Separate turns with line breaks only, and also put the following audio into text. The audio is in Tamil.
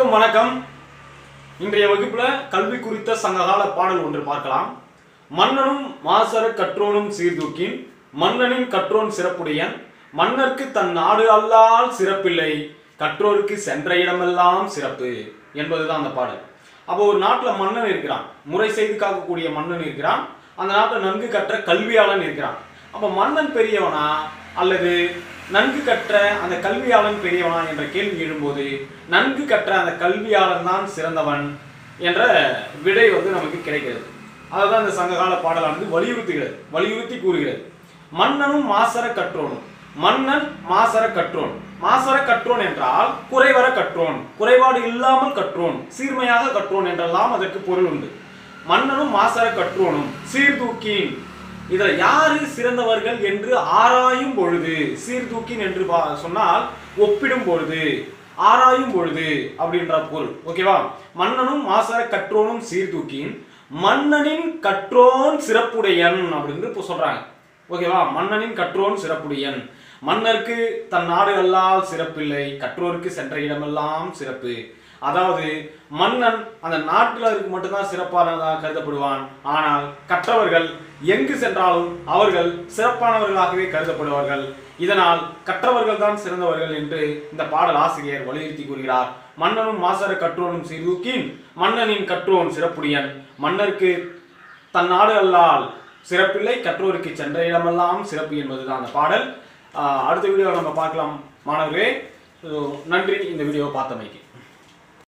அனைவருக்கும் வணக்கம் இன்றைய வகுப்புல கல்வி குறித்த சங்ககால பாடல் ஒன்று பார்க்கலாம் மன்னனும் மாசர கற்றோனும் சீர்தூக்கின் மன்னனின் கற்றோன் சிறப்புடையன் மன்னர்க்கு தன் நாடு அல்லால் சிறப்பில்லை கற்றோருக்கு சென்ற இடமெல்லாம் சிறப்பு என்பதுதான் அந்த பாடல் அப்போ ஒரு நாட்டில் மன்னன் இருக்கிறான் முறை செய்து காக்கக்கூடிய மன்னன் இருக்கிறான் அந்த நாட்டில் நன்கு கற்ற கல்வியாளன் இருக்கிறான் அப்போ மன்னன் பெரியவனா அல்லது நன்கு கற்ற அந்த கல்வியாளன் பெரியவனா என்ற கேள்வி எழும்போது நன்கு கற்ற அந்த கல்வியாளன் தான் சிறந்தவன் என்ற விடை வந்து நமக்கு கிடைக்கிறது அதுதான் இந்த சங்ககால பாடலானது வலியுறுத்துகிறது வலியுறுத்தி கூறுகிறது மன்னனும் மாசர கற்றோனும் மன்னன் மாசர கற்றோன் மாசர கற்றோன் என்றால் குறைவர கற்றோன் குறைபாடு இல்லாமல் கற்றோன் சீர்மையாக கற்றோன் என்றெல்லாம் அதற்கு பொருள் உண்டு மன்னனும் மாசர கற்றோனும் சீர்தூக்கின் இதுல யாரு சிறந்தவர்கள் என்று ஆராயும் பொழுது சீர்தூக்கின் என்று பா- சொன்னால் ஒப்பிடும் பொழுது ஆராயும் பொழுது அப்படின்ற பொருள் ஓகேவா மன்னனும் மாசர கற்றோனும் சீர்தூக்கின் மன்னனின் கற்றோன் சிறப்புடையன் அப்படின்னு இப்போ சொல்றாங்க ஓகேவா மன்னனின் கற்றோன் சிறப்புடையன் மன்னருக்கு தன் நாடு அல்லால் சிறப்பில்லை கற்றோருக்கு சென்ற இடமெல்லாம் சிறப்பு அதாவது மன்னன் அந்த நாட்டில் இருக்கு மட்டும்தான் சிறப்பானதாக கருதப்படுவான் ஆனால் கற்றவர்கள் எங்கு சென்றாலும் அவர்கள் சிறப்பானவர்களாகவே கருதப்படுவார்கள் இதனால் கற்றவர்கள் தான் சிறந்தவர்கள் என்று இந்த பாடல் ஆசிரியர் வலியுறுத்தி கூறுகிறார் மன்னனும் மாசர கற்றோனும் சீர்தூக்கின் மன்னனின் கற்றோன் சிறப்புடையன் மன்னருக்கு தன் நாடு அல்லால் சிறப்பில்லை கற்றோருக்கு சென்ற இடமெல்லாம் சிறப்பு என்பதுதான் அந்த பாடல் ஆஹ் அடுத்த வீடியோவை நம்ம பார்க்கலாம் மாணவர்களே So, நன்றி இந்த வீடியோவை பார்த்தமைக்கு